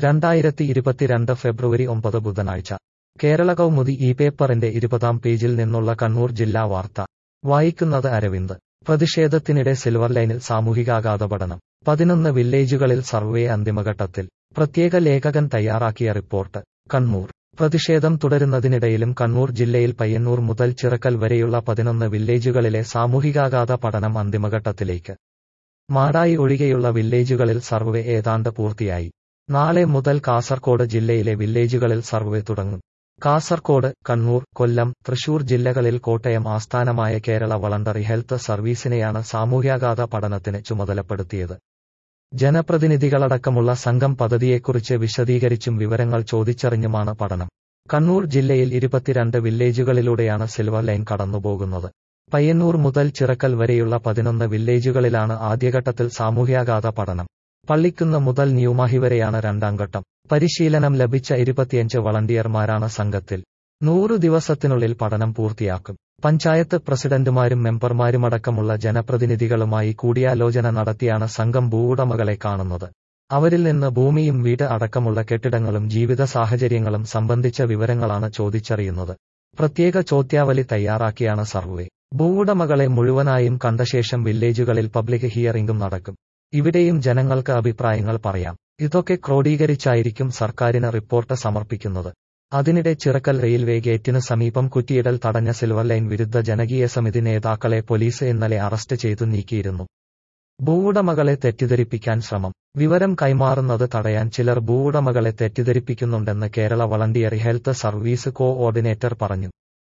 രണ്ടായിരത്തി ഇരുപത്തിരണ്ട് ഫെബ്രുവരി ഒമ്പത് ബുധനാഴ്ച കേരള കൗമുദി ഈ പേപ്പറിന്റെ ഇരുപതാം പേജിൽ നിന്നുള്ള കണ്ണൂർ ജില്ലാ വാർത്ത വായിക്കുന്നത് അരവിന്ദ് പ്രതിഷേധത്തിനിടെ സിൽവർ ലൈനിൽ സാമൂഹികാഘാത പഠനം പതിനൊന്ന് വില്ലേജുകളിൽ സർവേ അന്തിമഘട്ടത്തിൽ പ്രത്യേക ലേഖകൻ തയ്യാറാക്കിയ റിപ്പോർട്ട് കണ്ണൂർ പ്രതിഷേധം തുടരുന്നതിനിടയിലും കണ്ണൂർ ജില്ലയിൽ പയ്യന്നൂർ മുതൽ ചിറക്കൽ വരെയുള്ള പതിനൊന്ന് വില്ലേജുകളിലെ സാമൂഹികാഘാത പഠനം അന്തിമഘട്ടത്തിലേക്ക് മാടായി ഒഴികെയുള്ള വില്ലേജുകളിൽ സർവേ ഏതാണ്ട് പൂർത്തിയായി നാളെ മുതൽ കാസർകോട് ജില്ലയിലെ വില്ലേജുകളിൽ സർവേ തുടങ്ങും കാസർകോട് കണ്ണൂർ കൊല്ലം തൃശൂർ ജില്ലകളിൽ കോട്ടയം ആസ്ഥാനമായ കേരള വളണ്ടറി ഹെൽത്ത് സർവീസിനെയാണ് സാമൂഹ്യാഘാത പഠനത്തിന് ചുമതലപ്പെടുത്തിയത് ജനപ്രതിനിധികളടക്കമുള്ള സംഘം പദ്ധതിയെക്കുറിച്ച് വിശദീകരിച്ചും വിവരങ്ങൾ ചോദിച്ചറിഞ്ഞുമാണ് പഠനം കണ്ണൂർ ജില്ലയിൽ ഇരുപത്തിരണ്ട് വില്ലേജുകളിലൂടെയാണ് സിൽവർ ലൈൻ കടന്നുപോകുന്നത് പയ്യന്നൂർ മുതൽ ചിറക്കൽ വരെയുള്ള പതിനൊന്ന് വില്ലേജുകളിലാണ് ആദ്യഘട്ടത്തിൽ സാമൂഹ്യാഘാത പഠനം പള്ളിക്കുന്ന് മുതൽ ന്യൂമാഹി വരെയാണ് രണ്ടാം ഘട്ടം പരിശീലനം ലഭിച്ച ഇരുപത്തിയഞ്ച് വളണ്ടിയർമാരാണ് സംഘത്തിൽ നൂറു ദിവസത്തിനുള്ളിൽ പഠനം പൂർത്തിയാക്കും പഞ്ചായത്ത് പ്രസിഡന്റുമാരും മെമ്പർമാരുമടക്കമുള്ള ജനപ്രതിനിധികളുമായി കൂടിയാലോചന നടത്തിയാണ് സംഘം ഭൂവുടമകളെ കാണുന്നത് അവരിൽ നിന്ന് ഭൂമിയും വീട് അടക്കമുള്ള കെട്ടിടങ്ങളും ജീവിത സാഹചര്യങ്ങളും സംബന്ധിച്ച വിവരങ്ങളാണ് ചോദിച്ചറിയുന്നത് പ്രത്യേക ചോദ്യാവലി തയ്യാറാക്കിയാണ് സർവേ ഭൂവുടമകളെ മുഴുവനായും കണ്ട ശേഷം വില്ലേജുകളിൽ പബ്ലിക് ഹിയറിംഗും നടക്കും ഇവിടെയും ജനങ്ങൾക്ക് അഭിപ്രായങ്ങൾ പറയാം ഇതൊക്കെ ക്രോഡീകരിച്ചായിരിക്കും സർക്കാരിന് റിപ്പോർട്ട് സമർപ്പിക്കുന്നത് അതിനിടെ ചിറക്കൽ റെയിൽവേ ഗേറ്റിന് സമീപം കുറ്റിയിടൽ തടഞ്ഞ സിൽവർ ലൈൻ വിരുദ്ധ ജനകീയ സമിതി നേതാക്കളെ പോലീസ് ഇന്നലെ അറസ്റ്റ് ചെയ്തു നീക്കിയിരുന്നു ഭൂവുടമകളെ തെറ്റിദ്ധരിപ്പിക്കാൻ ശ്രമം വിവരം കൈമാറുന്നത് തടയാൻ ചിലർ ഭൂവുടമകളെ തെറ്റിദ്ധരിപ്പിക്കുന്നുണ്ടെന്ന് Kerala volunteer health service coordinator പറഞ്ഞു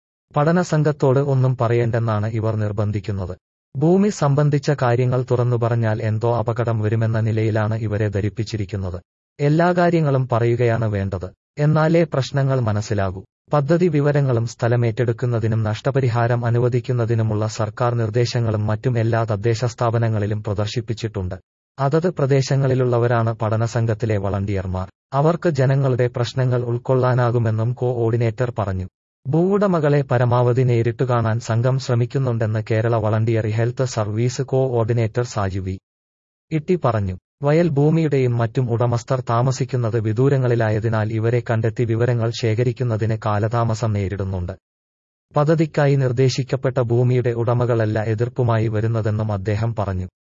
പഠന സംഘത്തോട് ഒന്നും പറയേണ്ടെന്നാണ് ഇവർ നിർബന്ധിക്കുന്നത് ഭൂമി സംബന്ധിച്ച കാര്യങ്ങൾ തുറന്നു പറഞ്ഞാൽ എന്തോ അപകടം വരുമെന്ന നിലയിലാണ് ഇവരെ ധരിപ്പിച്ചിരിക്കുന്നത് എല്ലാ കാര്യങ്ങളും പറയുകയാണ് വേണ്ടത് എന്നാലേ പ്രശ്നങ്ങൾ മനസ്സിലാകൂ പദ്ധതി വിവരങ്ങളും സ്ഥലമേറ്റെടുക്കുന്നതിനും നഷ്ടപരിഹാരം അനുവദിക്കുന്നതിനുമുള്ള സർക്കാർ നിർദ്ദേശങ്ങളും മറ്റും എല്ലാ തദ്ദേശ സ്ഥാപനങ്ങളിലും പ്രദർശിപ്പിച്ചിട്ടുണ്ട് അതത് പ്രദേശങ്ങളിലുള്ളവരാണ് പഠനസംഘത്തിലെ വളണ്ടിയർമാർ അവർക്ക് ജനങ്ങളുടെ പ്രശ്നങ്ങൾ ഉൾക്കൊള്ളാനാകുമെന്നും കോ ഓർഡിനേറ്റർ പറഞ്ഞു ഭൂവുടമകളെ പരമാവധി നേരിട്ടു കാണാൻ സംഘം ശ്രമിക്കുന്നുണ്ടെന്ന് Kerala volunteer health service coordinator Saju V Itty പറഞ്ഞു വയൽ ഭൂമിയുടെയും മറ്റും ഉടമസ്ഥർ താമസിക്കുന്നത് വിദൂരങ്ങളിലായതിനാൽ ഇവരെ കണ്ടെത്തി വിവരങ്ങൾ ശേഖരിക്കുന്നതിന് കാലതാമസം നേരിടുന്നുണ്ട് പദ്ധതിക്കായി നിർദ്ദേശിക്കപ്പെട്ട ഭൂമിയുടെ ഉടമകളല്ല എതിർപ്പുമായി വരുന്നതെന്നും അദ്ദേഹം പറഞ്ഞു